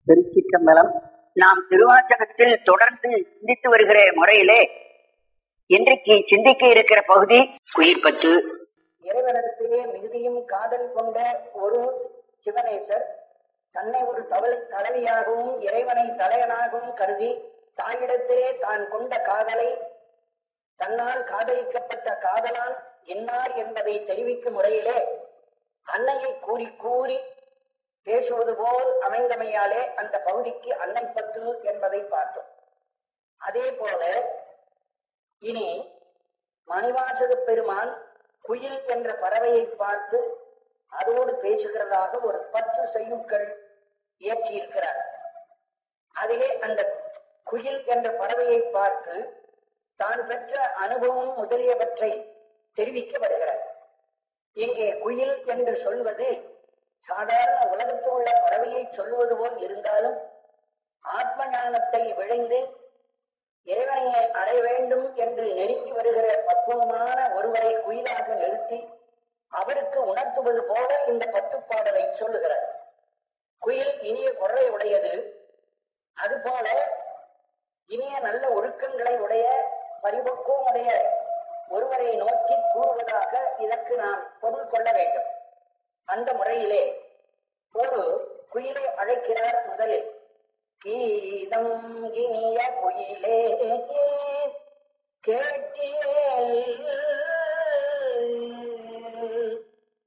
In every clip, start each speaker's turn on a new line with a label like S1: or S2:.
S1: திருச்சிற்றம்பலம் நாம் திருவாச்சகத்தில் தொடர்ந்து சிந்தித்து வருகிற முறையிலே இன்றைக்கு சிந்திக்க இருக்கிற பகுதி குயிர்பத்து
S2: இறைவனிடத்திலே மிகுதியும் காதல் கொண்ட ஒரு சிவனேசர் தன்னை ஒரு தவளை தலைவியாகவும் இறைவனை தலைவனாகவும் கருதி தாயிடத்திலே தான் கொண்ட காதலை தன்னால் காதலிக்கப்பட்ட காதலான் என்னார் என்பதை தெரிவிக்கும் முறையிலே அன்னையை கூறி கூறி பேசுவது போல் அமைந்தமையாலே அந்த பகுதிக்கு அன்னை பத்து என்பதை பார்த்தோம் அதே போல இனி மணிவாசக பெருமான் குயில் என்ற பறவையை பார்த்து அதோடு பேசுகிறதாக ஒரு பத்து செய்யுட்கள் இயற்றியிருக்கிறார் அதிலே அந்த குயில் என்ற பறவையை பார்த்து தான் பெற்ற அனுபவம் முதலியவற்றை தெரிவிக்க வருகிறார் இங்கே குயில் என்று சொல்வது சாதாரண உலகத்தில் உள்ள பறவையை சொல்லுவது போல் இருந்தாலும் ஆத்ம ஞானத்தை விளைந்து இறைவனையை அடைய வேண்டும் என்று நெருங்கி வருகிற பக்குவமான ஒருவரை குயிலாக நிறுத்தி அவருக்கு உணர்த்துவது போல இந்த பட்டுப்பாடலை சொல்லுகிறார் குயில் இனிய குரலை உடையது அதுபோல இனிய நல்ல ஒழுக்கங்களை உடைய பரிபக்குவம் உடைய ஒருவரை நோக்கி கூறுவதாக இதற்கு நாம் பொருள் கொள்ள வேண்டும் அந்த முறையிலே ஒரு குயிலை அழைக்கிறார் முதலில் கீதம் இனிய குயிலே கேட்டேல்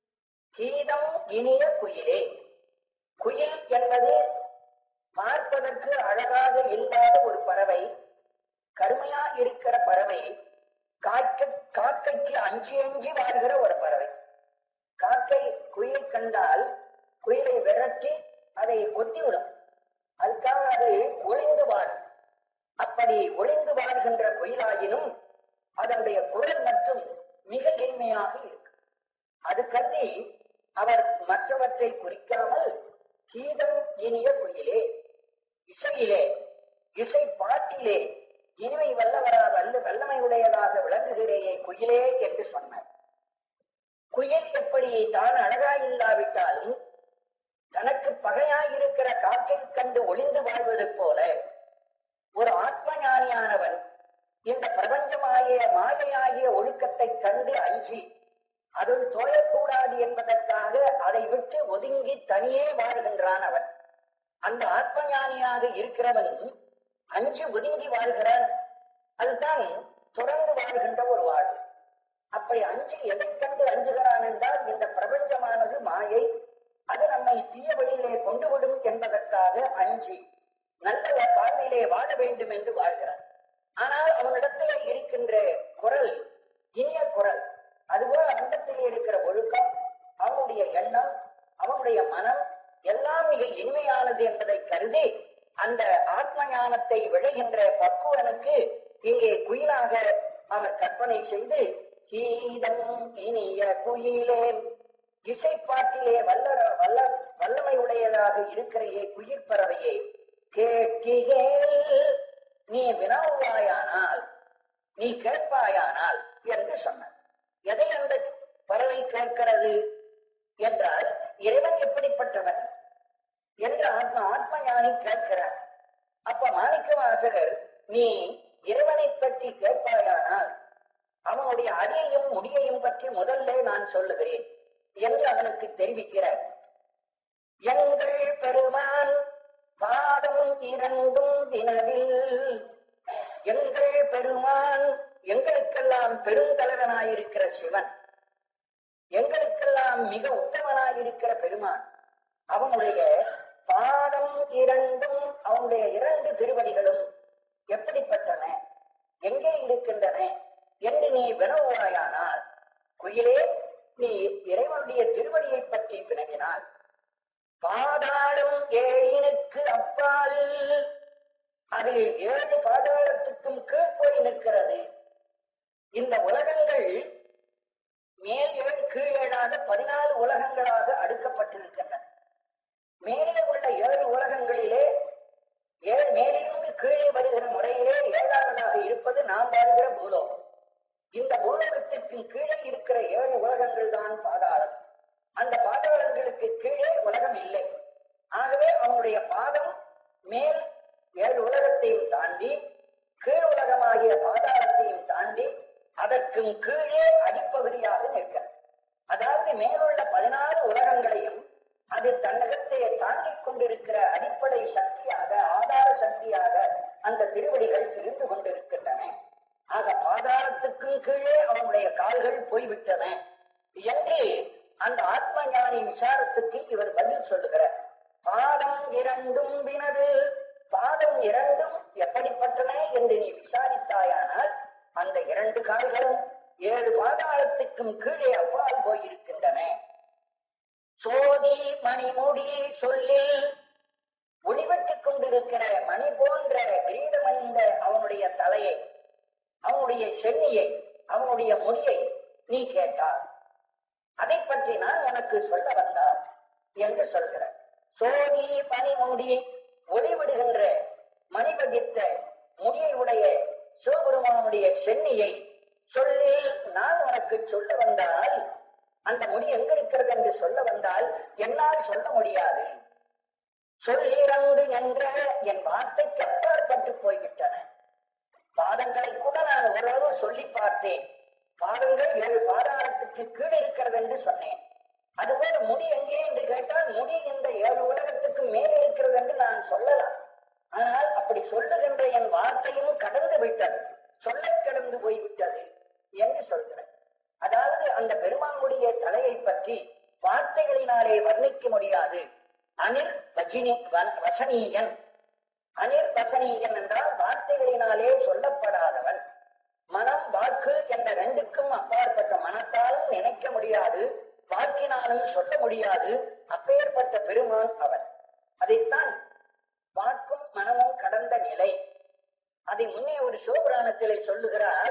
S2: கீதம் இனிய குயிலே குயில் என்பது பார்ப்பதற்கு அழகாக இல்லாத ஒரு பறவை கருமையா இருக்கிற பறவை காக்க காக்கைக்கு அஞ்சி அஞ்சி வாழ்கிற ஒரு பறவை காக்கை குயிலை கண்டால் குயிலை விரட்டி அதை கொத்திவிடும் அதுக்காக அது ஒளிந்து வாழும் அப்படி ஒளிந்து வாழ்கின்ற குயிலாயினும் அதனுடைய குரல் மட்டும் மிக இனிமையாக இருக்கு அது கருதி அவர் மற்றவற்றை குறிக்காமல் கீதம் இனிய குயிலே இசையிலே இசை பாட்டிலே இனிமை வல்லவரா வல்ல வல்லமை உடையதாக விளங்குகிறேயே குயிலே என்று சொன்னார் குயில் எப்படி தான் அழகாயில்லாவிட்டாலும் தனக்கு பகையாயிருக்கிற காக்கை கண்டு ஒளிந்து வாழ்வது போல ஒரு ஆத்ம ஞானியானவன் இந்த பிரபஞ்சமாகிய மாயையாகிய ஒழுக்கத்தை கண்டு அஞ்சி அதில் தோழக்கூடாது என்பதற்காக அதை விட்டு ஒதுங்கி தனியே வாழ்கின்றான் அவன் அந்த ஆத்ம ஞானியாக இருக்கிறவன் அஞ்சு ஒதுங்கி வாழ்கிறான் அதுதான் தொடர்ந்து வாழ்கின்ற ஒரு வாழ்வு அப்படி அஞ்சு எதை கண்டு அஞ்சுகிறான் என்றால் இந்த பிரபஞ்சமானது மாயை அது நம்மை தீய வழியிலே கொண்டு விடும் என்பதற்காக அஞ்சி நல்ல பார்வையிலே வாழ வேண்டும் என்று வாழ்கிறான் ஆனால் அவனிடத்திலே இருக்கின்ற குரல் இனிய குரல் அதுபோல் அந்தத்திலே இருக்கிற ஒழுக்கம் அவனுடைய எண்ணம் அவனுடைய மனம் எல்லாம் மிக இனிமையானது என்பதை கருதி அந்த ஆத்ம ஞானத்தை விளைகின்ற பக்குவனுக்கு இங்கே குயிலாக அவர் கற்பனை செய்து கீதம் இனிய குயிலே இசைப்பாட்டிலே வல்ல வல்ல வல்லமை உடையதாக இருக்கிறையே குயில் பறவையே கேட்கிறேன் நீ வினவுவாயானால் நீ கேட்பாயானால் என்று சொன்னார் எதை அந்த பறவை கேட்கிறது என்றால் இறைவன் எப்படிப்பட்டவன் என்று ஆத்ம ஆத்ம ஞானி கேட்கிறார் அப்ப மாணிக்க வாசகர் நீ இறைவனை பற்றி கேட்பாயானால் அவனுடைய அடியையும் முடியையும் பற்றி முதல்ல நான் சொல்லுகிறேன் என்று அவனுக்கு தெரிவிக்கிறார் எங்கள் பெருமான் பாதம் இரண்டும் தினவில் எங்கள் பெருமான் எங்களுக்கெல்லாம் பெருந்தலைவனாயிருக்கிற சிவன் எங்களுக்கெல்லாம் மிக உத்தமனாயிருக்கிற பெருமான் அவனுடைய பாதம் இரண்டும் அவனுடைய இரண்டு திருவடிகளும் எப்படிப்பட்டன எங்கே இருக்கின்றன என்று நீ வினவுவாயானால் குயிலே நீ இறைவனுடைய திருவடியை பற்றி வினவினால் பாதாளம் ஏழினுக்கு அப்பால் அது ஏழு பாதாளத்துக்கும் கீழ் போய் நிற்கிறது இந்த உலகங்கள் மேல் ஏழு கீழ் ஏழாக பதினாலு உலகங்களாக அடுக்கப்பட்டிருக்கின்றன மேலே உள்ள ஏழு உலகங்களிலே ஏழு மேலிருந்து கீழே வருகிற முறையிலே ஏழாவதாக இருப்பது நாம் வாழ்கிற பூலோகம் இந்த பூலோகத்திற்கு கீழே இருக்கிற ஏழு உலகங்கள் தான் பாதாளம் அந்த பாதாளங்களுக்கு கீழே உலகம் இல்லை ஆகவே அவனுடைய பாதம் மேல் ஏழு உலகத்தையும் தாண்டி கீழ் உலகமாகிய பாதாளத்தையும் தாண்டி அதற்கும் கீழே அடிப்பகுதியாக நிற்கிறது அதாவது மேலுள்ள பதினாறு உலகங்களையும் அது தன்னகத்தை தாங்கிக் கொண்டிருக்கிற அடிப்படை சக்தியாக ஆதார சக்தியாக அந்த திருவடிகள் இருந்து கொண்டிருக்கின்றன ஆக பாதாளத்துக்கும் கீழே அவனுடைய கால்கள் போய்விட்டன என்று அந்த ஆத்ம ஞானி விசாரத்துக்கு இவர் பதில் சொல்லுகிறார் பாதம் இரண்டும் வினது பாதம் இரண்டும் எப்படிப்பட்டன என்று நீ விசாரித்தாயானால் அந்த இரண்டு கால்களும் ஏழு பாதாளத்துக்கும் கீழே அவ்வாறு போயிருக்கின்றன சோதி மணிமுடி சொல்லில் ஒளிவட்டுக் கொண்டிருக்கிற மணி போன்ற கிரீடமணிந்த அவனுடைய தலையை அவனுடைய சென்னியை அவனுடைய முடியை நீ கேட்டார் அதை பற்றி நான் உனக்கு சொல்ல வந்தார் என்று சொல்கிறார் சோதி பனிமுடி ஒளிவிடுகின்ற மணிபதித்த முடியை உடைய சிவபெருமானுடைய சென்னியை சொல்லி நான் உனக்கு சொல்ல வந்தால் அந்த முடி எங்க இருக்கிறது என்று சொல்ல வந்தால் என்னால் சொல்ல முடியாது சொல்லிறந்து என்ற என் வார்த்தைக்கு அப்பாற்பட்டு போய்விட்டன பாதங்களை கூட நான் ஓரளவு சொல்லி பார்த்தேன் பாதங்கள் ஏழு பாதாளத்துக்கு கீழே இருக்கிறது என்று சொன்னேன் அதுபோல முடி எங்கே என்று கேட்டால் முடி இந்த ஏழு உலகத்துக்கு மேல் இருக்கிறது என்று நான் சொல்லலாம் ஆனால் அப்படி சொல்லுகின்ற என் வார்த்தையும் கடந்து விட்டது சொல்ல கடந்து போய்விட்டது என்று சொல்கிறேன் அதாவது அந்த பெருமானுடைய தலையை பற்றி வார்த்தைகளினாலே வர்ணிக்க முடியாது அனில் வஜினி வ- வசனீயன் அனில் வசனீயன் என்றால் வார்த்தைகளினாலே சொல்லப்படாதவன் மனம் வாக்கு என்ற ரெண்டுக்கும் அப்பாற்பட்ட மனத்தாலும் நினைக்க முடியாது வாக்கினாலும் சொல்ல முடியாது அப்பேற்பட்ட பெருமான் அவன் அதைத்தான் வாக்கும் மனமும் கடந்த நிலை அதை முன்னே ஒரு சிவபுராணத்திலே சொல்லுகிறார்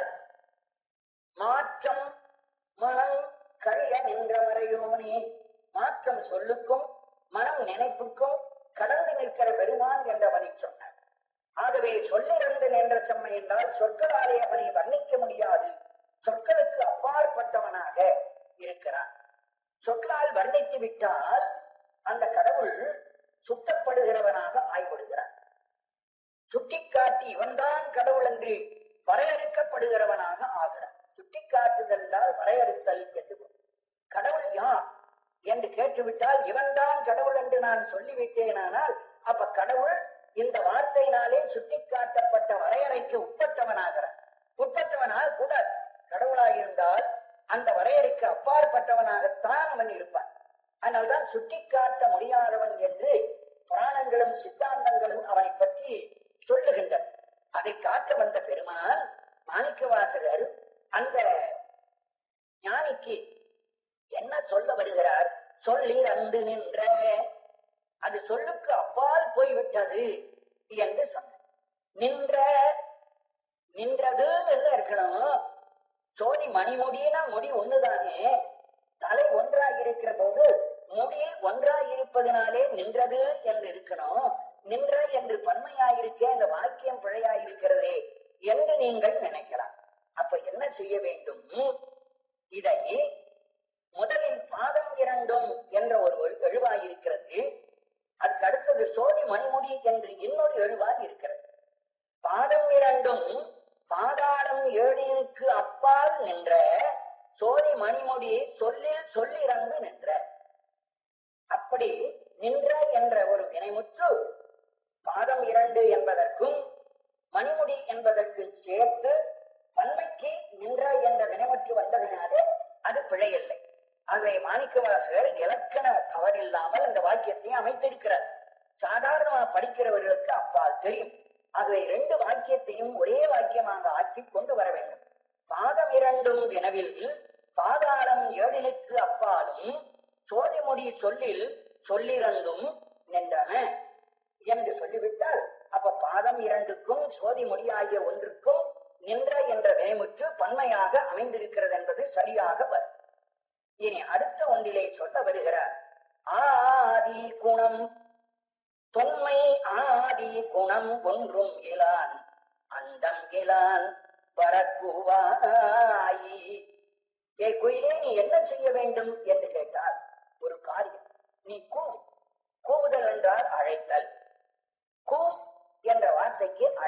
S2: மாற்றம் மனம் கழிய நின்ற மறையோனே மாற்றம் சொல்லுக்கும் மனம் நினைப்புக்கும் கடந்து நிற்கிற பெருமான் என்றவனை சொன்னார் ஆகவே சொல்லிருந்து நின்ற செம்மை என்றால் சொற்களாலே அவனை வர்ணிக்க முடியாது சொற்களுக்கு அப்பாற்பட்டவனாக இருக்கிறான் சொற்களால் வர்ணித்து விட்டால் அந்த கடவுள் சுட்டப்படுகிறவனாக ஆய்விடுகிறான் சுட்டிக்காட்டி இவன்தான் கடவுள் என்று வரையறுக்கப்படுகிறவனாக ஆகிறான் சுட்டிக்காட்டுதல் என்றால் வரையறுத்தல் என்று பொருள். கடவுள் யார் என்று கேட்டுவிட்டால் இவன்தான் கடவுள் என்று நான் சொல்லிவிட்டேனானால் அப்ப கடவுள் இந்த வார்த்தையினாலே சுட்டிக்காட்டப்பட்ட வரையறைக்கு உட்பட்டவனாகிறான் உட்பட்டவனால் கூட கடவுளாயிருந்தால் அந்த வரையறைக்கு அப்பாற்பட்டவனாகத்தான் அவன் இருப்பான் அதனால்தான் சுட்டிக்காட்ட முடியாதவன் என்று புராணங்களும் சித்தாந்தங்களும் அவனை பற்றி சொல்லுகின்றன அதை காட்ட வந்த பெருமான் மாணிக்க வாசகர் அந்த ஞானிக்கு என்ன சொல்ல வருகிறார் சொல்லி அந்து நின்ற அது சொல்லுக்கு அப்பால் போய்விட்டது என்று சொன்ன நின்ற நின்றது என்று இருக்கணும் சோதி மணிமுடினா முடி ஒண்ணுதானே தலை ஒன்றாக இருக்கிற போது முடி ஒன்றாக இருப்பதனாலே நின்றது என்று இருக்கணும் நின்ற என்று பன்மையாயிருக்கே அந்த வாக்கியம் பிழையாயிருக்கிறதே என்று நீங்கள் நினைக்கலாம் அப்ப என்ன செய்ய வேண்டும் இதை முதலில் பாதம் இரண்டும் என்ற ஒரு எழு- எழுவாய் இருக்கிறது அதுக்கு அடுத்தது சோதி மணிமுடி என்று இன்னொரு எழுவாய் இருக்கிறது பாதம் இரண்டும் பாதாளம் ஏழினுக்கு அப்பால் நின்ற சோதி மணிமுடி சொல்லில் சொல்லிறந்து நின்ற அப்படி நின்ற என்ற ஒரு வினைமுற்று பாதம் இரண்டு என்பதற்கும் மணிமுடி என்பதற்கு சேர்த்து பன்மைக்கு நின்ற என்ற வினைமுற்று வந்ததினாலே அது பிழையில்லை ஆகவே மாணிக்கவாசகர் இலக்கண தவறில்லாமல் இந்த வாக்கியத்தை அமைத்திருக்கிறார் சாதாரணமா படிக்கிறவர்களுக்கு அப்பால் தெரியும் ஆகவே இரண்டு வாக்கியத்தையும் ஒரே வாக்கியமாக ஆக்கி கொண்டு வர வேண்டும் பாதம் இரண்டும் வினவில் பாதாளம் ஏழினுக்கு அப்பாலும் சோதிமுடி சொல்லில் சொல்லிறந்தும் நின்றன என்று சொல்லிவிட்டால் அப்ப பாதம் இரண்டுக்கும் சோதி முடியாகிய ஒன்றுக்கும் நின்ற என்ற வினைமுற்று பன்மையாக அமைந்திருக்கிறது என்பது சரியாக வரும் இனி அடுத்த ஒன்றிலே சொல்ல வருகிறார் ஆதி குணம் தொன்மை ஆதி குணம் ஒன்றும் இலான் அந்தம் இலான் வரக்குவாயி ஏ குயிலே நீ என்ன செய்ய வேண்டும் என்று கேட்டால் ஒரு காரியம் நீ கூவு கூவுதல் என்றால் அழைத்தல் கூ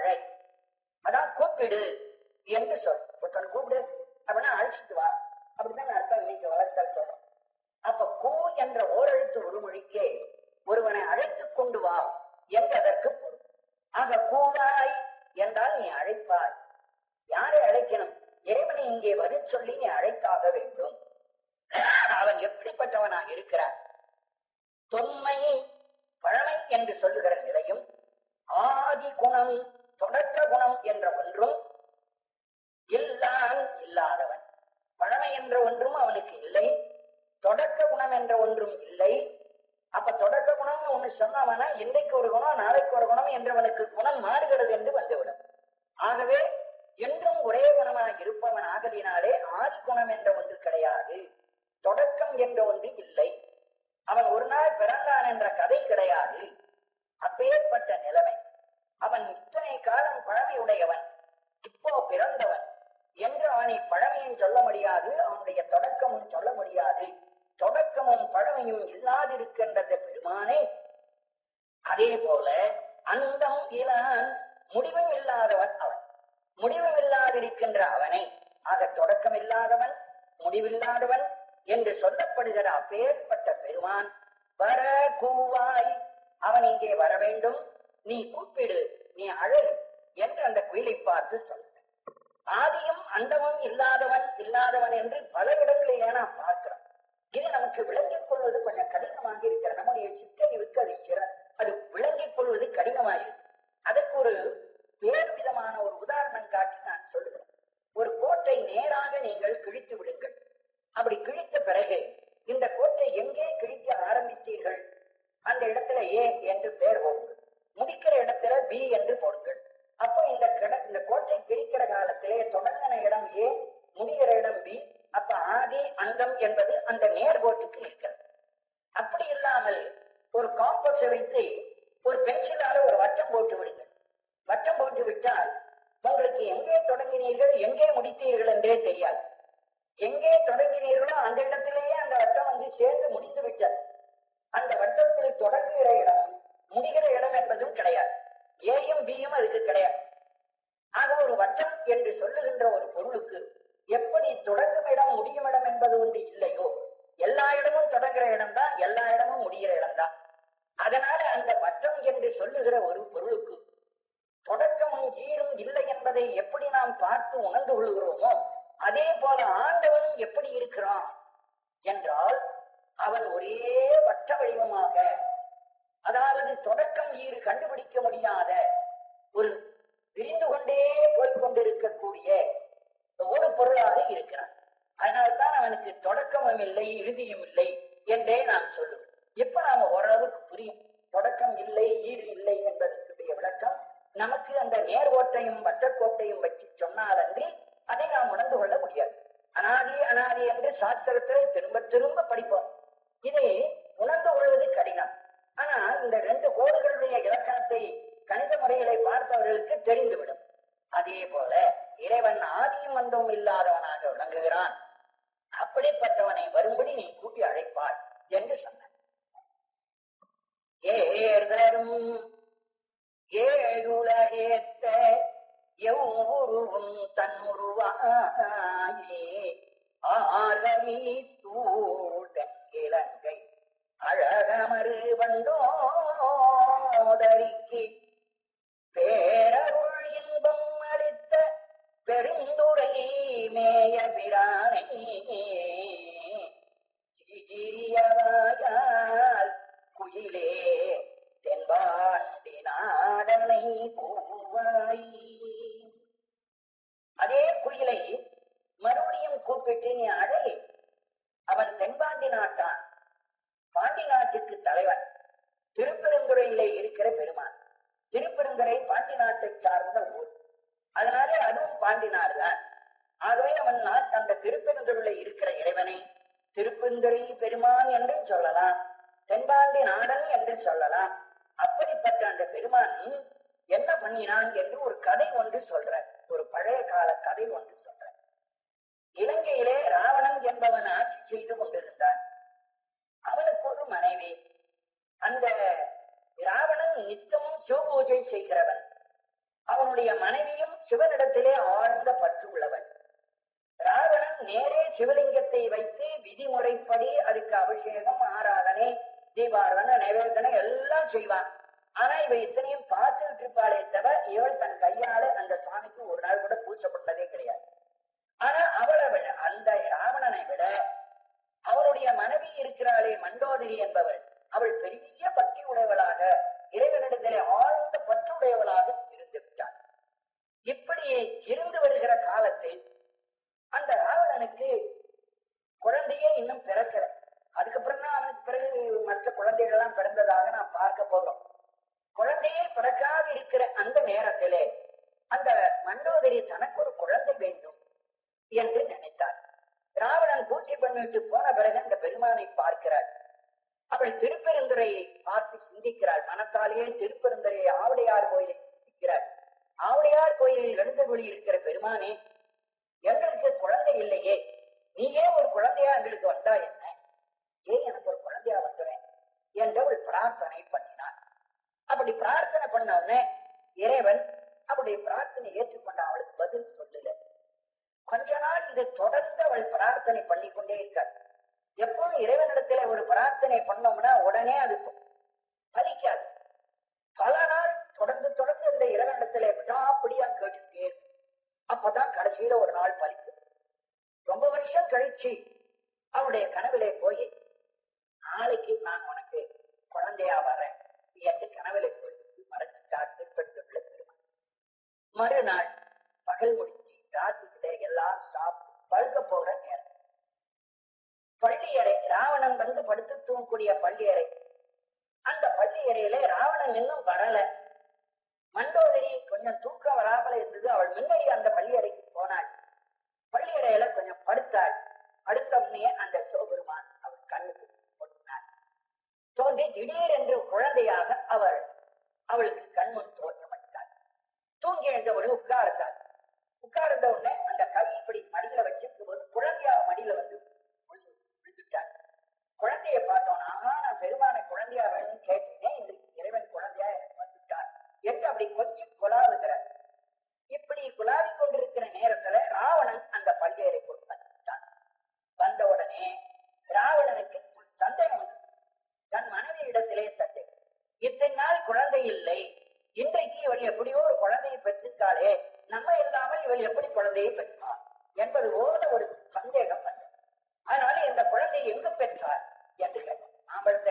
S2: அழை அதான் கூப்பிடு என்று சொல் ஒருத்தன் கூப்பிடு அப்படின்னா அழைச்சிட்டு வா அப்படிதான் அர்த்தம் இன்னைக்கு வளர்த்தல் சொல்றோம் அப்ப கூ என்ற ஓரெழுத்து உருமொழிக்கே ஒருவனை அழைத்துக் கொண்டு வா என்றதற்கு பொருள் ஆக கூவாய் என்றால் நீ அழைப்பாய் யாரை அழைக்கணும் இறைவனை இங்கே வரு சொல்லி நீ அழைத்தாக வேண்டும் அவன் எப்படிப்பட்டவனாக இருக்கிறான் தொன்மை பழமை என்று சொல்லுகிற நிலையும் ஆதி குணம் தொடக்க குணம் என்ற ஒன்றும் இல்லான் இல்லாதவன் பழமை என்ற ஒன்றும் அவனுக்கு இல்லை தொடக்க குணம் என்ற ஒன்றும் இல்லை அப்ப தொடக்க குணம்னு ஒண்ணு சொன்னவனா இன்றைக்கு ஒரு குணம் நாளைக்கு ஒரு குணம் என்றவனுக்கு குணம் மாறுகிறது என்று வந்துவிடும் ஆகவே என்றும் ஒரே குணமாக இருப்பவன் ஆகலினாலே ஆதி குணம் என்ற ஒன்று கிடையாது தொடக்கம் என்ற ஒன்று இல்லை அவன் ஒரு நாள் பிறந்தான் என்ற கதை கிடையாது அப்பேற்பட்ட நிலைமை அவன் இத்தனை காலம் பழமையுடையவன் இப்போ பிறந்தவன் என்று அவனை பழமையும் சொல்ல முடியாது அவனுடைய தொடக்கமும் சொல்ல முடியாது தொடக்கமும் பழமையும் இல்லாதிருக்கின்ற பெருமானே அதே போல அந்தம் இலான் முடிவும் இல்லாதவன் அவன் முடிவும் இல்லாதிருக்கின்ற அவனை ஆக தொடக்கம் இல்லாதவன் முடிவில்லாதவன் என்று சொல்லப்படுகிற அப்பேற்பட்ட பெருமான் வர கூவாய் அவன் இங்கே வர வேண்டும் நீ கூப்பிடு நீ அழு என்று அந்த குயிலை பார்த்து சொல்ல ஆதியும் அந்தமும் இல்லாதவன் இல்லாதவன் என்று பல இடங்களிலே நாம் பார்க்கிறோம் இது நமக்கு விளங்கிக் கொள்வது கொஞ்சம் கடினமாக இருக்கிற நம்முடைய சிற்றறிவுக்கு அது சிற அது விளங்கிக் கொள்வது கடினமாயிருக்கு அதற்கு ஒரு வேறு விதமான ஒரு உதாரணம் காட்டி நான் சொல்லுகிறேன் ஒரு கோட்டை நேராக நீங்கள் கிழித்து விடுங்கள் அப்படி கிழித்த பிறகு இந்த கோட்டை எங்கே கிழிக்க ஆரம்பித்தீர்கள் அந்த இடத்துல ஏ என்று பெயர் போடுங்கள் முடிக்கிற இடத்துல பி என்று போடுங்கள் அப்போ இந்த கிட- இந்த கோட்டை கிழிக்கிற காலத்திலே தொடங்கின இடம் ஏ முடிகிற இடம் பி அப்ப ஆதி அந்தம் என்பது அந்த நேர்கோட்டுக்கு இருக்கிறது அப்படி இல்லாமல் ஒரு காம்பஸை வைத்து ஒரு பென்சிலால ஒரு வட்டம் போட்டு விடுங்கள் வட்டம் போட்டு விட்டால் உங்களுக்கு எங்கே தொடங்கினீர்கள் எங்கே முடித்தீர்கள் என்றே தெரியாது எங்கே தொடங்கினீர்களோ அந்த இடத்திலேயே அந்த வட்டம் வந்து சேர்ந்து முடிந்து விட்டது அந்த வட்டத்தில் தொடங்குகிற இடம் முடிகிற இடம் என்பதும் கிடையாது ஏயும் பியும் அதுக்கு கிடையாது ஆக ஒரு வட்டம் என்று சொல்லுகின்ற ஒரு பொருளுக்கு எப்படி தொடங்கும் இடம் முடியும் இடம் என்பது ஒன்று இல்லையோ எல்லா இடமும் தொடங்குற இடம் தான் எல்லா இடமும் முடிகிற இடம் தான் அதனால அந்த வட்டம் என்று சொல்லுகிற ஒரு பொருளுக்கு தொடக்கமும் ஈரும் இல்லை என்பதை எப்படி நாம் பார்த்து உணர்ந்து கொள்கிறோமோ அதே போல ஆண்டவனும் எப்படி இருக்கிறான் என்றால் அவன் ஒரே வட்ட வடிவமாக அதாவது தொடக்கம் ஈறு கண்டுபிடிக்க முடியாத ஒரு விரிந்து கொண்டே போய்க் கொண்டிருக்கக்கூடிய ஒரு பொருளாக இருக்கிறான் அதனால்தான் அவனுக்கு தொடக்கமும் இல்லை இறுதியும் இல்லை என்றே நாம் சொல்லுவோம் இப்ப நாம ஓரளவுக்கு புரியும் தொடக்கம் இல்லை ஈடு இல்லை என்பதற்குரிய விளக்கம் நமக்கு அந்த நேர்கோட்டையும் வட்டக்கோட்டையும் வச்சு சொன்னாலன்றி அதை நாம் உணர்ந்து கொள்ள முடியாது அனாதி அனாதி என்று சாஸ்திரத்தை திரும்ப திரும்ப படிப்போம் இதை உணர்ந்து கொள்வது கடினம் ஆனா இந்த ரெண்டு கோடுகளுடைய இலக்கணத்தை கணித முறைகளை பார்த்தவர்களுக்கு தெரிந்துவிடும் அதே போல இறைவன் ஆதியும் அந்தமும் இல்லாதவனாக விளங்குகிறான் அப்படிப்பட்டவனை வரும்படி நீ கூட்டி அழைப்பாய் என்று சொன்னார் ஏர்தரும் ஏழுலகேத்த எவ்வுருவும் தன்னுருவாயே ஆகவி தூடன் இலங்கை அழகமறு வந்தோதரிக்கு பேரருள் இன்பம் அளித்த பெருந்துரை மேய பிரானை சீரியவாயால் குயிலே தென்பாண்டி நாடனை கூவாய் அதே குயிலை மறுபடியும் கூப்பிட்டு நீ அழை அவன் தென்பாண்டி நாட்டான் பாண்டி நாட்டுக்கு தலைவன் திருப்பெருந்துறையிலே இருக்கிற பெருமான் திருப்பெருந்துறை பாண்டி நாட்டை சார்ந்த ஊர் அதனாலே அதுவும் பாண்டி நாடுதான் ஆகவே அவன் நாட் அந்த திருப்பெருந்துறையில இருக்கிற இறைவனை திருப்பெருந்துறை பெருமான் என்றும் சொல்லலாம் தென்பாண்டி நாடன் என்று சொல்லலாம் அப்படிப்பட்ட அந்த பெருமான் என்ன பண்ணினான் என்று ஒரு கதை ஒன்று சொல்ற ஒரு பழைய கால கதை ஒன்று சொல்ற இலங்கையிலே ராவணன் என்பவன் ஆட்சி செய்து கொண்டிருந்தான் அவனுக்கு ஒரு மனைவி அந்த ராவணன் நித்தமும் சிவபூஜை செய்கிறவன் அவனுடைய மனைவியும் சிவனிடத்திலே ஆழ்ந்த பற்று உள்ளவன் ராவணன் நேரே சிவலிங்கத்தை வைத்து விதிமுறைப்படி அதுக்கு அபிஷேகம் ஆராதனை தீபாராதனை நைவேதனை எல்லாம் செய்வான் ஆனா இவ இத்தனையும் பார்த்துட்டு இருப்பாளே தவிர இவள் தன் கையால அந்த சுவாமிக்கு ஒரு நாள் கூட பூசப்பட்டதே கிடையாது ஆனா அவளை விட அந்த ராவணனை விட அவளுடைய மனைவி இருக்கிறாளே மண்டோதரி என்பவள் அவள் பெரிய பக்தி உடையவளாக இறைவனிடத்திலே ஆழ்ந்த பற்றுடையவளாக இருந்து விட்டாள் இப்படி இருந்து வருகிற காலத்தில் அந்த ராவணனுக்கு குழந்தையே இன்னும் பிறக்கல அதுக்கப்புறம் தான் அவனுக்கு பிறகு மற்ற குழந்தைகள் எல்லாம் பிறந்ததாக நாம் பார்க்க போகிறோம் குழந்தையே பிறக்காத இருக்கிற அந்த நேரத்திலே அந்த மண்டோதரி தனக்கு ஒரு குழந்தை வேண்டும் என்று நினைத்தார் ராவணன் பூச்சி பண்ணிட்டு போன பிறகு அந்த பெருமானை பார்க்கிறார் அவள் திருப்பெருந்துறையை பார்த்து சிந்திக்கிறாள் மனத்தாலேயே திருப்பெருந்துறையை ஆவுடையார் கோயிலை சிந்திக்கிறார் ஆவுடையார் கோயிலில் எழுந்தருளி இருக்கிற பெருமானே எங்களுக்கு குழந்தை இல்லையே நீயே ஒரு குழந்தையா எங்களுக்கு வந்தா என்ன ஏன் எனக்கு ஒரு குழந்தையா வந்துறேன் என்று அவள் பிரார்த்தனை பண்ணினார் அப்படி பிரார்த்தனை பண்ண உடனே இறைவன் அப்படி பிரார்த்தனை ஏற்றுக்கொண்ட அவளுக்கு பதில் சொல்லல கொஞ்ச நாள் இது தொடர்ந்து அவள் பிரார்த்தனை பண்ணி கொண்டே இருக்காள் எப்போதும் இறைவனிடத்துல ஒரு பிரார்த்தனை பண்ணோம்னா உடனே அது பலிக்காது பல நாள் தொடர்ந்து தொடர்ந்து இந்த இறைவனிடத்துல விடாப்படியா கேட்டுட்டே இருக்கும் அப்பதான் கடைசியில ஒரு நாள் பலிக்கும் ரொம்ப வருஷம் கழிச்சு அவனுடைய கனவிலே போய் நாளைக்கு நான் உனக்கு குழந்தையா வரேன் என்று கனவிலே சொல்லி மறைச்சிட்டார் திருப்பட்டுள்ள பெருமாள் மறுநாள் பகல் முடிச்சு ராத்திரிக்கிட்ட எல்லாம் சாப்பிட்டு பழுக்க போகிற நேரம் பள்ளியறை ராவணன் வந்து படுத்து தூங்கக்கூடிய பள்ளியறை அந்த பள்ளியறையில ராவணன் இன்னும் வரல மண்டோதரி கொஞ்சம் தூக்கம் வராமல இருந்தது அவள் முன்னாடி அந்த பள்ளியறைக்கு போனாள் பள்ளியறையில கொஞ்சம் படுத்தாள் அடுத்த உடனே அந்த சிவபெருமான் அவள் கண்ணுக்கு போட்டினார் தோன்றி திடீரென்று குழந்தையாக அவள் அவளுக்கு கண்முன் தோற்றமட்டாள் தூங்கி எழுந்தவள் உட்கார்ந்தாள் உட்கார்ந்த உடனே அந்த கை இப்படி மடியில வச்சிருக்கும் போது குழந்தையாக மடியில வந்து விழுந்து- விழுந்துட்டாள் குழந்தைய பார்த்தோம் ஆஹா நான் பெருமான குழந்தையா வேணும்னு கேட்டேனே இந்த இறைவன் குழந்தையா எனக்கு வந்துட்டார் என்று அப்படி கொஞ்சம் குலாவுகிறார் இப்படி குலாவிக் கொண்டிருக்கிற நேரத்துல ராவணன் அந்த பள்ளியறைக்குள் வந்துட்டான் வந்த உடனே ராவணனுக்கு சந்தேகம் வந்தது தன் மனைவி இடத்திலே சந்தேகம் இத்தனை நாள் குழந்தை இல்லை இன்றைக்கு இவள் எப்படியோ ஒரு குழந்தையை பெற்றிருக்காளே நம்ம இல்லாமல் இவள் எப்படி குழந்தையை பெற்றாள் என்பது போல ஒரு சந்தேகம் வந்தது அதனால இந்த குழந்தை எங்கு பெற்றார் என்று கேட்டார் அவள்கிட்ட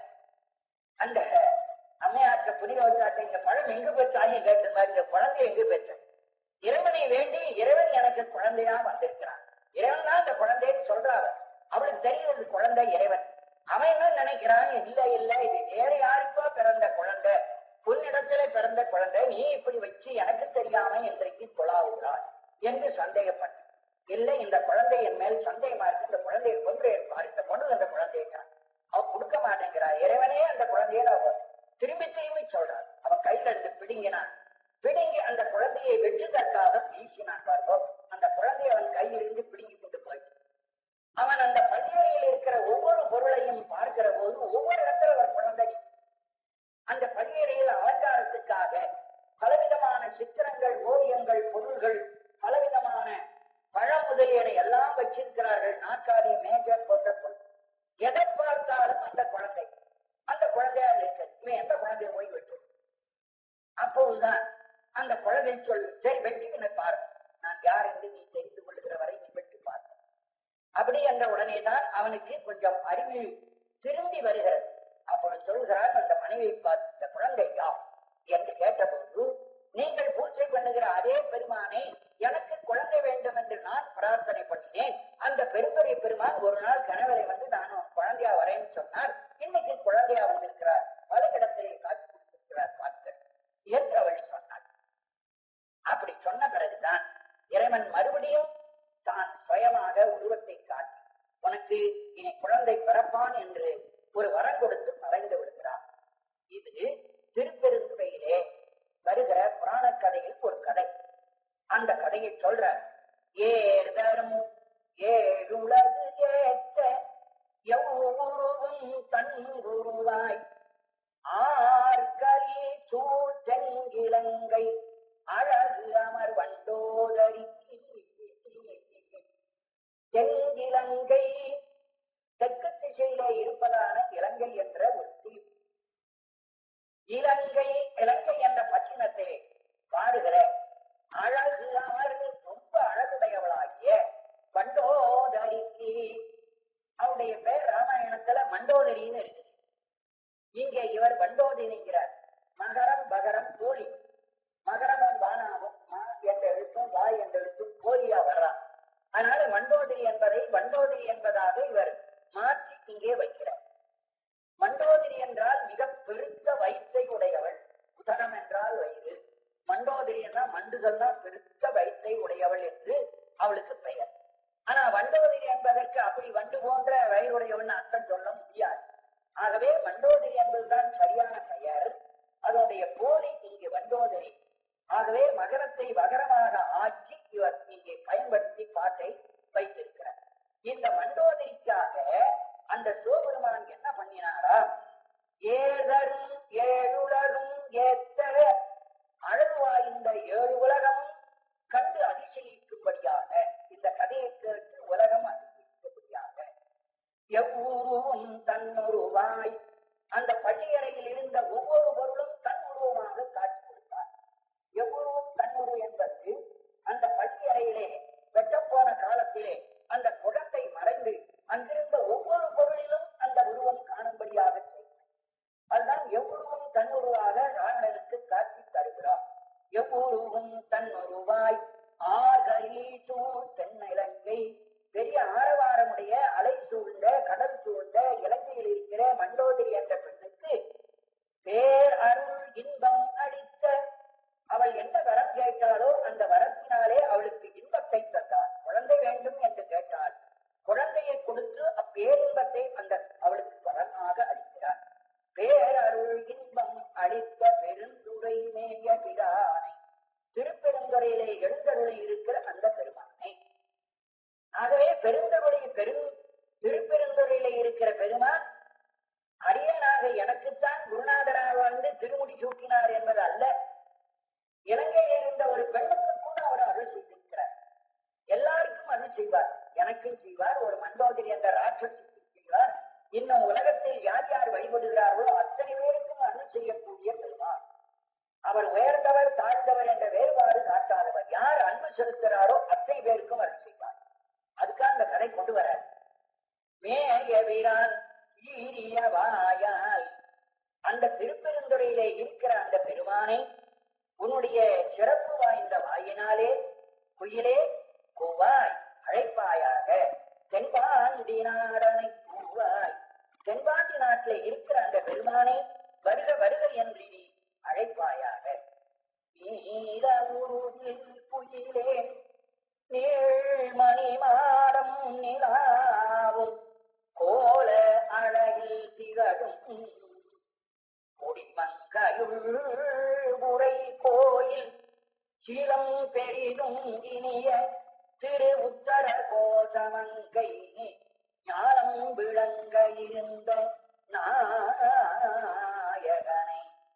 S2: அந்த அம்மையாற்ற புனிதவற்றாட்ட இந்த பழம் எங்கு பெற்றாய் கேட்ட மாதிரி இந்த குழந்தை எங்கு பெற்ற இறைவனை வேண்டி இறைவன் எனக்கு குழந்தையா வந்திருக்கிறான் இறைவன் தான் இந்த குழந்தைன்னு சொல்றாரு அவளுக்கு தெரியுது குழந்தை இறைவன் அவன் என்ன நினைக்கிறான் இல்ல இல்ல இது வேற யாருக்கோ பிறந்த குழந்தை புன்னிடத்திலே பிறந்த குழந்தை நீ இப்படி வச்சு எனக்கு தெரியாம இன்றைக்கு கொலாவுகிறாய் என்று சந்தேகப்பட்ட இல்லை இந்த குழந்தை என் மேல் சந்தேகமா இருக்கு இந்த குழந்தையை கொன்று இருப்பார் இந்த பொண்ணு அந்த குழந்தைங்கிறான் அவ கொடுக்க மாட்டேங்கிறா இறைவனே அந்த குழந்தைய அவ திரும்பி திரும்பி சொல்றார் அவ கையில இருந்து பிடுங்கினான் பிடுங்கி அந்த குழந்தையை வெற்றுதற்காக வீசினான் பாருங்கோ அந்த குழந்தையை அவன் கையிலிருந்து பிடுங்கி கொண்டு போயிட்டு அவன் அந்த பள்ளியறையில் இருக்கிற ஒவ்வொரு பொருளையும் பார்க்கிற போது ஒவ்வொரு இடத்துல ஒரு குழந்தை அந்த பள்ளியறையில் அலங்காரத்துக்காக பலவிதமான சித்திரங்கள் ஓவியங்கள் பொருள்கள் பலவிதமான பழம் முதலியனை எல்லாம் வச்சிருக்கிறார்கள் நாற்காலி மேஜர் போன்ற பொருள் எதை பார்த்தாலும் அந்த குழந்தை அந்த குழந்தையா இருக்கு இவன் எந்த குழந்தைய போய் வெட்டு அப்போதுதான் அந்த குழந்தை சொல்லு சரி வெட்டிக்கின பாரு நான் யார் என்று நீ தெரிந்து கொள்ளுகிற வரை நீ வெட்டி பாரு அப்படி என்ற உடனே தான் அவனுக்கு கொஞ்சம் அறிவு திரும்பி வருகிறது அப்பொழுது சொல்கிறார் அந்த மனைவியை பார்த்து இந்த குழந்தை யார் என்று கேட்டபோது நீங்கள் பூஜை பண்ணுகிற அதே பெருமானை எனக்கு குழந்தை வேண்டும் என்று நான் பிரார்த்தனை பண்ணினேன் அந்த பெருந்துரை பெருமான் ஒரு நாள் கணவரை வந்து நான் உன் குழந்தையா வரேன்னு சொன்னார் இன்னைக்கு குழந்தையா வந்திருக்கிறார் பல இடத்திலே காட்சி கொடுத்திருக்கிறார் பார்க்க என்று அவள் சொன்னாள் அப்படி சொன்ன பிறகுதான் இறைவன் மறுபடியும் தான் சுயமாக உருவத்தை காட்டி உனக்கு இனி குழந்தை பிறப்பான் என்று ஒரு வரம் கொடுத்து மறைந்து விடுகிறார் இது திருப்பெருந்துறையிலே வருகிற புராண கதையில் ஒரு கதை அந்த கதையை சொல்ற ஏதரும் ஏழுலகு ஏற்ற எவ்வுருவும் தன் குருவாய் ஆர்கலி சூழ் தென்கிழங்கை இலங்கை இலங்கை என்ற பச்சினத்தை பாடுகிற அழகு அமர்ந்து ரொம்ப அழகுடையவளாகிய மண்டோதரிக்கு அவருடைய பேர் ராமாயணத்துல மண்டோதரின்னு இருக்குது இங்கே இவர் மண்டோதரிங்கிறார் மகரம் பகரம் தோழி மகரமும் வானாவும் மா என்ற எழுத்தும் வாய் என்ற எழுத்தும் போலியா வர்றான் அதனால மண்டோதரி என்பதை மண்டோதரி என்பதாக இவர் மாற்றி இங்கே வைக்கிறார் மண்டோதரி என்றால் மிக பெருத்த வயிற்றை உடையவள் உதரம் என்றால் வயிறு மண்டோதரி என்றால் மண்டுகள்னா பெருத்த வயிற்றை உடையவள் என்று அவளுக்கு பெயர் ஆனா வண்டோதரி என்பதற்கு அப்படி வண்டு போன்ற வயிறுடையவன் அர்த்தம் சொல்ல முடியாது ஆகவே மண்டோதரி என்பதுதான் சரியான பெயர் அதனுடைய போலி இங்கு வண்டோதரி ஆகவே மகரத்தை வகரமாக ஆக்கி இவர் இங்கே பயன்படுத்தி பாட்டை வைத்திருக்கிறார் இந்த மண்டோதரிக்காக அந்த சிவபெருமான் என்ன பண்ணினாரா ஏதரும் ஏழுலகும் ஏத்த அழகு வாய்ந்த ஏழு உலகமும் கண்டு அதிசயிக்கும்படியாக இந்த கதையை கேட்டு உலகம் அதிசயிக்கும்படியாக எவ்வூரும் தன்னுருவாய் அந்த பள்ளியறையில் இருந்த ஒவ்வொரு பொருளும் தன் உருவமாக காட்சி கொடுத்தார் எவ்வூரும் தன்னுரு என்பது அந்த பள்ளியறையிலே வெட்டப்போன காலத்திலே அந்த குடத்தை மறைந்து அங்கிருந்த ஒவ்வொரு பொருளிலும் அந்த உருவம் காணும்படியாக செய்தார் அதுதான் எவ்வளவும் தன்னுருவாக ராவணனுக்கு காட்சி தருகிறார் எவ்வளவும் தன்னுருவாய் ஆகலி சூழ் தென்னிலங்கை பெரிய ஆரவாரமுடைய அலை சூழ்ந்த கடல் சூழ்ந்த இலங்கையில் இருக்கிற மண்டோதரி என்ற பெண்ணுக்கு பேர் அருள் இன்பம் அளித்த அவள் என்ன வரம் கேட்டாளோ அந்த வரத்தினாலே அவளுக்கு இன்பத்தை தந்தார் குழந்தை வேண்டும் என்று கேட்டாள் குழந்தையை கொடுத்து அப்பேரின்பத்தை அந்த அவளுக்கு வரமாக அளிக்கிறார் பேரருள் இன்பம் அளித்த பெருந்துரை மேய பிரானை திருப்பெருந்துறையிலே எழுந்தருளி இருக்கிற அந்த பெருமானை ஆகவே பெருந்தருளை பெரும் திருப்பெருந்துறையிலே இருக்கிற பெருமான் அரியனாக எனக்குத்தான் குருநாதராக வந்து திருமுடி சூட்டினார் என்பது அல்ல இலங்கையில் இருந்த ஒரு பெண்ணுக்கு கூட அவர் அருள் செய்திருக்கிறார் எல்லாருக்கும் அருள் செய்வார் எனக்கும் செய்வார் ஒரு மண்டோதரி என்ற ராட்சசிக்கு செய்வார் இன்னும் உலகத்தில் யார் யார் வழிபடுகிறார்களோ அத்தனை பேருக்கும் அருள் செய்யக்கூடிய பெருமான் அவர் உயர்ந்தவர் தாழ்ந்தவர் என்ற வேறுபாடு காட்டாதவர் யார் அன்பு செலுத்துகிறாரோ அத்தனை பேருக்கும் அருள் செய்வார் அதுக்காக அந்த கதை கொண்டு வர மேய வீரான் ஈரிய வாயாய் அந்த திருப்பெருந்துறையிலே இருக்கிற அந்த பெருமானை உன்னுடைய சிறப்பு வாய்ந்த வாயினாலே குயிலே கூவாய் அழைப்பாயாக தென்பாண்டி நாடனை கூவாய் தென்பாண்டி நாட்டிலே இருக்கிற அந்த பெருமானை வருக வருக என்று நீ அழைப்பாயாக நீர உருவில் குயிலே நீழ்மணி மாடம் நிலாவும் கோல அழகில் திகழும் கொடிமங்கையுள் முறை கோயில் சீலம் பெரிதும் இனிய திரு உத்தர கோசமங்கை ஞானம் விளங்க இருந்த நாயகனை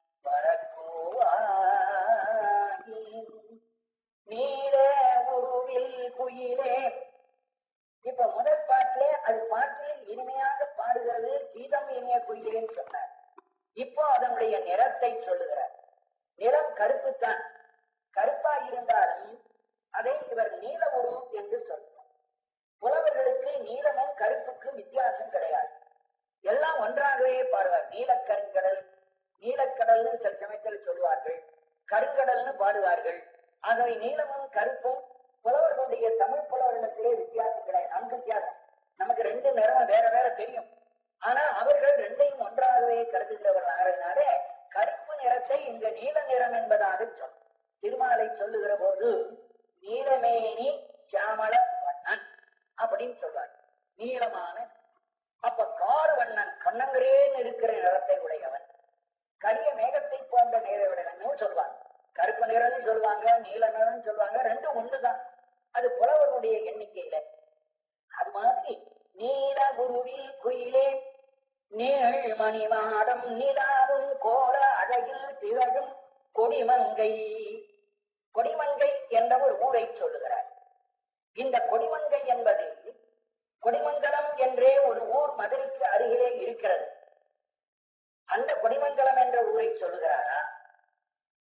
S2: வரக்கூவாய் நீல உருவில் குயிலே இப்ப முதல் பாட்டிலே அது பாட்டில் இனிமையாக பாடுகிறது கீதம் இனிய குயிலேன்னு சொன்னார் இப்போ அதனுடைய நிறத்தை சொல்லுகிறார் நிறம் கருப்புத்தான் கருப்பா இருந்தாலும் அதை இவர் நீல உரு என்று சொல்றார் புலவர்களுக்கு நீலமும் கருப்புக்கும் வித்தியாசம் கிடையாது எல்லாம் ஒன்றாகவே பாடுவார் நீலக்கருங்கடல் நீலக்கடல்னு சில சமயத்தில் சொல்லுவார்கள் கருங்கடல்னு பாடுவார்கள் ஆகவே நீலமும் கருப்பும் புலவர்களுடைய தமிழ் புலவரிடத்திலே வித்தியாசம் கிடையாது நமக்கு வித்தியாசம் நமக்கு ரெண்டு நிறம் வேற வேற தெரியும் ஆனா அவர்கள் ரெண்டையும் ஒன்றாகவே கருதுகிறவர்களாக கருப்பு நிறத்தை இந்த நீல நிறம் என்பதாக சொல் திருமாலை சொல்லுகிற போது நீலமேனி சாமள வண்ணன் அப்படின்னு சொல்வார் நீளமான அப்ப கார் வண்ணன் கண்ணங்கரேன்னு இருக்கிற நிறத்தை உடையவன் கரிய மேகத்தை போன்ற நிறவுடையவன் சொல்வார் கருப்பு நிறம்னு சொல்லுவாங்க நீல நிறம்னு சொல்லுவாங்க ரெண்டும் ஒண்ணுதான் அது புலவனுடைய எண்ணிக்கையில அது மாதிரி நீல குருவில் குயிலே நீழ்மணி மாடம் நிலாவும் கோல அழகில் திகழும் கொடிமங்கை கொடிமங்கை என்ற ஒரு ஊரை சொல்லுகிறார் இந்த கொடிமங்கை என்பது கொடிமங்கலம் என்றே ஒரு ஊர் மதுரைக்கு அருகிலே இருக்கிறது அந்த கொடிமங்கலம் என்ற ஊரை சொல்லுகிறாரா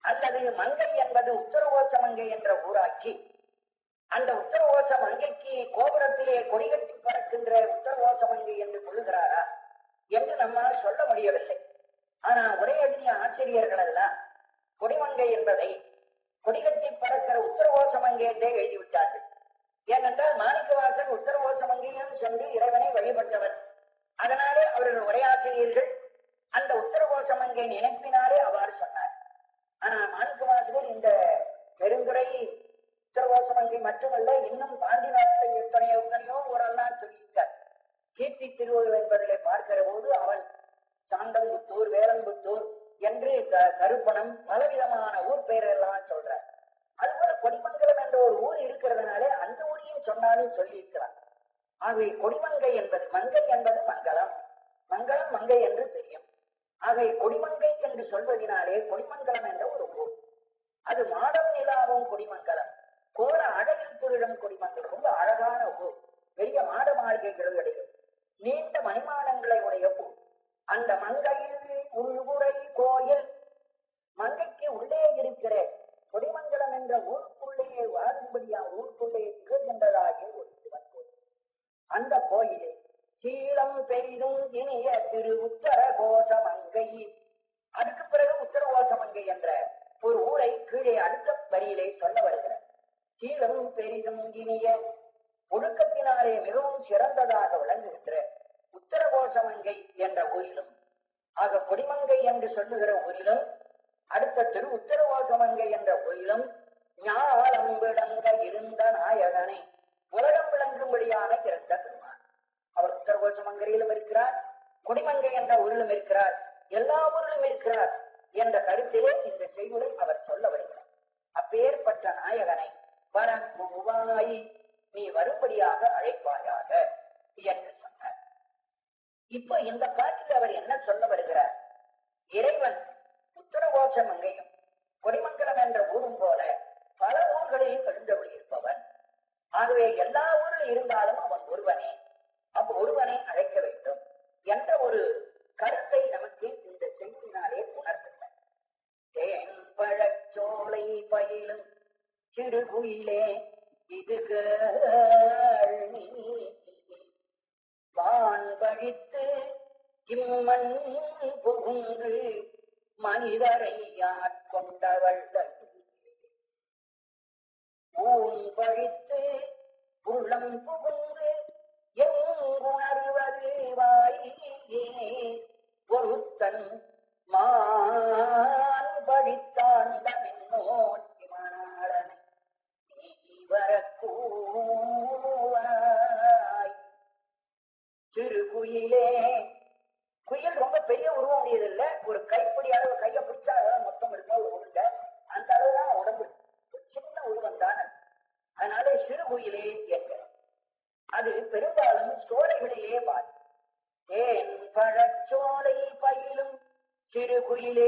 S2: அல்லது மங்கை என்பது உத்தரகோச மங்கை என்ற ஊராக்கி அந்த உத்தரகோச மங்கைக்கு கோபுரத்திலே கொடிகட்டி பறக்கின்ற உத்தரகோச மங்கை என்று கொள்ளுகிறாரா என்று நம்மால் சொல்ல முடியவில்லை ஆனா உரை எழுதிய ஆசிரியர்கள் எல்லாம் கொடிமங்கை என்பதை கொடிகட்டி பறக்கிற உத்தரகோச மங்கை என்றே எழுதிவிட்டார்கள் ஏனென்றால் மாணிக்கவாசன் உத்தரகோச மங்கையிலும் சென்று இறைவனை வழிபட்டவர் அதனாலே அவர்கள் உரையாசிரியர்கள் அந்த உத்தரகோச மங்கை நினைப்பினாலே அவ்வாறு சொன்னார் ஆனா மாணிக்கவாசகர் இந்த பெருந்துறை உத்தரகோச மங்கை மட்டுமல்ல இன்னும் பாண்டி நாட்டில் எத்தனையோ எத்தனையோ ஊரெல்லாம் சொல்லியிருக்கார் கீர்த்தி திருவள்ளுவர் என்பதிலே பார்க்கிற போது அவன் சாந்தம்புத்தூர் வேலம்புத்தூர் என்று க- கருப்பணம் பலவிதமான ஊர் பெயர் எல்லாம் சொல்றார் அதுபோல கொடிமங்கலம் என்ற ஒரு ஊர் இருக்கிறதுனாலே அந்த ஊரையும் சொன்னாலும் சொல்லியிருக்கிறார் ஆகவே கொடிமங்கை என்பது மங்கை என்பது மங்களம் மங்களம் மங்கை என்று தெரியும் ஆகவே கொடிமங்கை என்று சொல்வதினாலே கொடிமங்கலம் என்ற ஒரு ஊர் அது மாடம் நிலாவும் கொடிமங்கலம் கோல அழகில் துரிடம் கொடிமங்கலம் ரொம்ப அழகான ஊர் பெரிய மாட மாளிகைகள் கிடைக்கும் நீண்ட மணிமாடங்களை உடைய ஊர் அந்த மங்கையில் உள்குறை கோயில் மங்கைக்கு உள்ளே இருக்கிற கொடிமங்கலம் என்ற ஊருக்குள்ளேயே வாழும்படியா ஊருக்குள்ளே திகழ்கின்றதாகிய ஒரு சிவன் கோயில் அந்த கோயிலே சீலம் பெரிதும் இனிய திரு உத்தர கோஷ மங்கை அதுக்கு பிறகு உத்தர கோஷ மங்கை என்ற ஒரு ஊரை கீழே அடுத்த வரியிலே சொல்ல வருகிறார் சீலம் பெரிதும் இனிய ஒழுக்கத்தினாலே மிகவும் சிறந்ததாக விளங்குகின்ற உத்தரகோசமங்கை என்ற ஊரிலும் ஆக கொடிமங்கை என்று சொல்லுகிற ஊரிலும் அடுத்த திரு உத்தரகோசமங்கை என்ற ஊரிலும் ஞாலம் விளங்க இருந்த நாயகனை உலகம் விளங்கும்படியாக இருந்த பெருமான் அவர் உத்தரகோசமங்கரையிலும் இருக்கிறார் கொடிமங்கை என்ற ஊரிலும் இருக்கிறார் எல்லா ஊரிலும் இருக்கிறார் என்ற கருத்திலே இந்த செய்யுளை அவர் சொல்ல வருகிறார் அப்பேற்பட்ட நாயகனை வரம்புவாய் நீ வரும்படியாக அழைப்பாயாக என்று சொன்னார் இப்ப இந்த பாட்டில் அவர் என்ன சொல்ல வருகிறார் இறைவன் உத்தரகோஷ மங்கையும் கொடிமங்கலம் என்ற ஊரும் போல பல ஊர்களில் எழுந்தருளி இருப்பவன் ஆகவே எல்லா ஊரில் இருந்தாலும் அவன் ஒருவனே அப்ப ஒருவனை அழைக்க வேண்டும் என்ற ஒரு கருத்தை நமக்கு இந்த செய்தியினாலே உணர்த்துகிறார் தேன் பழச்சோலை பயிலும் சிறுகுயிலே இது கேள் நீ. வான் பழித்து இம்மண் புகுந்து மனிதரை ஆட்கொண்டவள் ஊன் பழித்து உள்ளம் புகுந்து எங்குணர்வது வாயே ஒருத்தன் மான் பழித்தான் நோக்கி மணாளனை நீ வரக்கூவாய் சிறு குயிலே குயில் ரொம்ப பெரிய உருவம் முடியது இல்ல ஒரு கைப்பிடி அளவு கையை பிடிச்சா அதான் மொத்தம் இருக்கும் ஒரு உருண்டை அந்த அளவு தான் உடம்பு ஒரு சின்ன உருவம் தான் அது. அதனால சிறு குயிலே என்க அது பெரும்பாலும் சோலைகளிலே பாரு தேன் பழச்சோலை பயிலும் சிறு குயிலே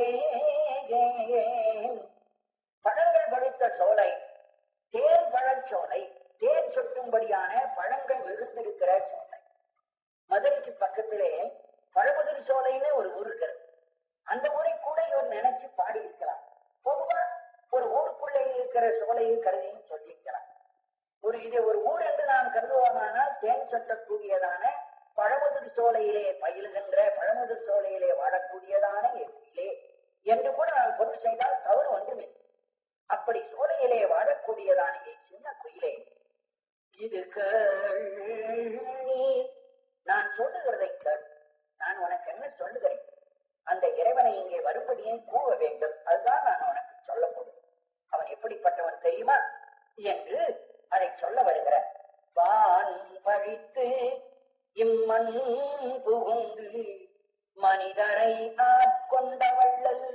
S2: பழங்கள் பழுத்த சோலை தேன் பழச்சோலை தேன் சொட்டும்படியான பழங்கள் விழுந்திருக்கிற சோலை மதுரைக்கு பக்கத்திலே பழமுதிர் சோலைன்னு ஒரு ஊர் இருக்கிறது அந்த ஊரை கூட இவர் நினைச்சு பாடி இருக்கலாம் பொதுவா ஒரு ஊருக்குள்ளே இருக்கிற சோலையை கருதியும் சொல்லியிருக்கலாம் ஒரு இது ஒரு ஊர் என்று நாம் கருதுவோமானால் தேன் சொட்டக்கூடியதான பழமுதிர் சோலையிலே பயிலுகின்ற பழமுதிர் சோலையிலே வாழக்கூடியதான எழிலே என்று கூட நாம் பொருள் செய்தால் தவறு ஒன்றுமே அப்படி சோலையிலே வாழக்கூடியதான என் சின்ன குயிலே இது கேள் நீ. நான் சொல்லுகிறதை கேள் நான் உனக்கு என்ன சொல்லுகிறேன் அந்த இறைவனை இங்கே வரும்படியே கூவ வேண்டும் அதுதான் நான் உனக்கு சொல்ல போகிறேன் அவன் எப்படிப்பட்டவன் தெரியுமா என்று அதை சொல்ல வருகிற வான் பழித்து இம்மண் புகுந்து மனிதரை ஆட்கொண்ட வள்ளல்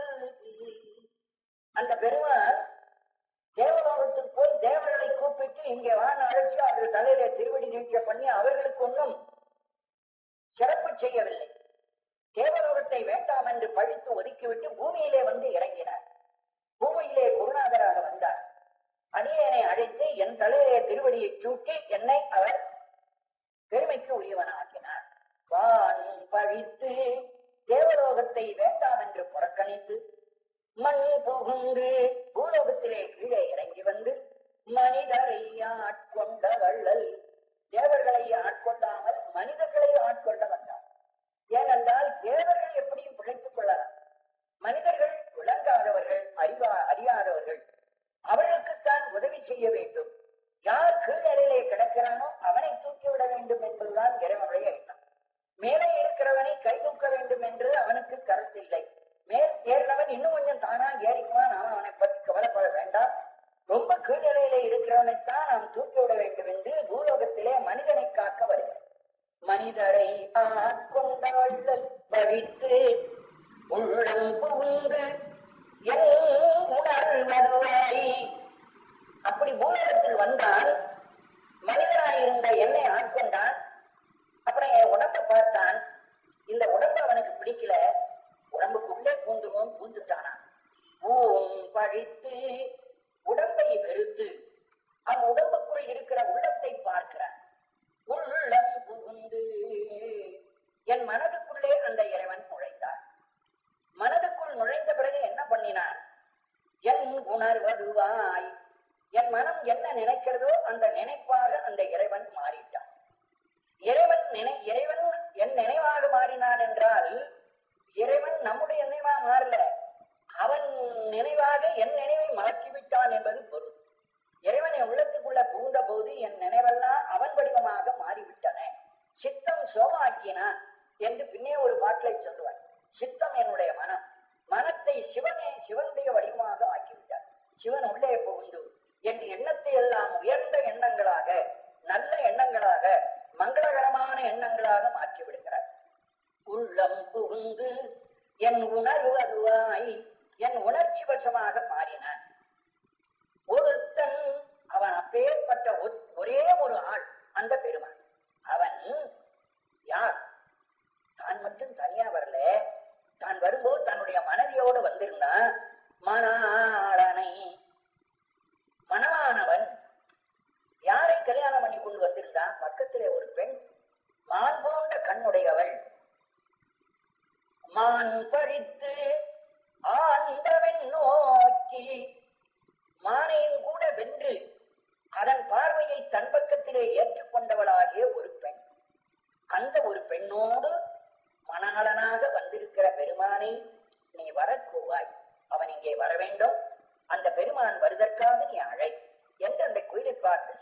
S2: அந்த பெருமான் தேவலோகத்துக்கு போய் தேவர்களை கூப்பிட்டு இங்கே வான அழைச்சு அவர்கள் தலையில திருவடி நீட்ச பண்ணி அவர்களுக்கு ஒன்றும் சிறப்பு செய்யவில்லை தேவலோகத்தை வேண்டாம் என்று பழித்து ஒதுக்கிவிட்டு பூமியிலே வந்து இறங்கினார் பூமியிலே குருநாதராக வந்தார் அடியேனை அழைத்து என் தலையிலே திருவடியை சூட்டி என்னை அவர் பெருமைக்கு உரியவனாக்கினார் வான் பழித்து தேவலோகத்தை வேண்டாம் என்று புறக்கணித்து மண் புகுந்து பூலோகத்திலே கீழே இறங்கி வந்து மனிதரை ஆட்கொண்ட வள்ளல் தேவர்களை ஆட்கொண்டாமல் மனிதர்களை ஆட்கொள்ள வந்தார் ஏனென்றால் தேவர்கள் எப்படியும் பிழைத்துக் கொள்ளலாம் மனிதர்கள் விளங்காதவர்கள் அறிவா அறியாதவர்கள் அவர்களுக்குத்தான் உதவி செய்ய வேண்டும் யார் கீழறையிலே கிடக்கிறானோ அவனை தூக்கிவிட வேண்டும் என்பதுதான் இறைவனுடைய எண்ணம் மேலே இருக்கிறவனை கை தூக்க வேண்டும் என்று அவனுக்கு கருத்தில்லை மேல் ஏறினவன் இன்னும் கொஞ்சம் தானா ஏறிக்குவான் அவன் அவனை பற்றி கவலைப்பட வேண்டாம் ரொம்ப கீழ்நிலையில இருக்கிறவனைத்தான் நாம் தூக்கிவிட வேண்டும் என்று பூலோகத்திலே மனிதனை காக்க வருகிறார் மனிதரை ஆட்கொண்ட வள்ளல் பவித்து உள்ளம் புகுந்து என் உணர்வதுவாய் அப்படி பூலோகத்தில் வந்தான் மனிதனாயிருந்த என்னை ஆட்கொண்டான் அப்புறம் என் உடம்பை பார்த்தான் இந்த உடம்பு அவனுக்கு பிடிக்கல உடம்புக்குள்ளே பூந்துவோம் பூந்துட்டானா பூம் பழித்து உடம்பை வெறுத்து அவன் உடம்புக்குள் இருக்கிற உள்ளத்தை பார்க்கிறான் உள்ளம் புகுந்து என் மனதுக்குள்ளே அந்த இறைவன் நுழைந்தார் மனதுக்குள் நுழைந்த பிறகு என்ன பண்ணினான் என் உணர்வதுவாய் என் மனம் என்ன நினைக்கிறதோ அந்த நினைப்பாக அந்த இறைவன் மாறிட்டான் இறைவன் நினை இறைவன் என் நினைவாக மாறினான் என்றால் இறைவன் நம்முடைய நினைவா மாறல அவன் நினைவாக என் நினைவை மாற்றிவிட்டான் என்பது பொருள் இறைவன் என் உள்ளத்துக்குள்ள புகுந்த போது என் நினைவெல்லாம் அவன் வடிவமாக மாறிவிட்டன சித்தம் சோமாக்கினான் என்று பின்னே ஒரு பாட்டிலை சொல்லுவான் சித்தம் என்னுடைய மனம் மனத்தை சிவனே சிவனுடைய வடிவமாக ஆக்கிவிட்டார் சிவன் உள்ளே புகுந்து என் எண்ணத்தை எல்லாம் உயர்ந்த எண்ணங்களாக நல்ல எண்ணங்களாக மங்களகரமான எண்ணங்களாக மாற்றி விடுகிறார் உள்ளம் புகுந்து என் உணர்வு அதுவாய் என் உணர்ச்சி வசமாக மாறினான் ஒருத்தன் அவன் அப்பேற்பட்ட ஒ- ஒரே ஒரு ஆள் அந்த பெருமான் அவன் யார் தான் மட்டும் தனியா வரல தான் வரும்போது தன்னுடைய மனைவியோடு வந்திருந்தான் மணாளனை மணவானவன் யாரை கல்யாணம் பண்ணி கொண்டு வந்திருந்தான் பக்கத்திலே ஒரு பெண் மான் போன்ற கண்ணுடையவள் மான் பழித்து ஆண்டவன் நோக்கி மானையும் கூட வென்று அதன் பார்வையை தன் பக்கத்திலே ஏற்றுக்கொண்டவளாகிய ஒரு பெண் அந்த ஒரு பெண்ணோடு மணாளனாக வந்திருக்கிற பெருமானை நீ வரக்கூவாய் அவன் இங்கே வர வேண்டும் அந்த பெருமான் வருவதற்காக நீ அழை என்று அந்த குயிலை பார்த்து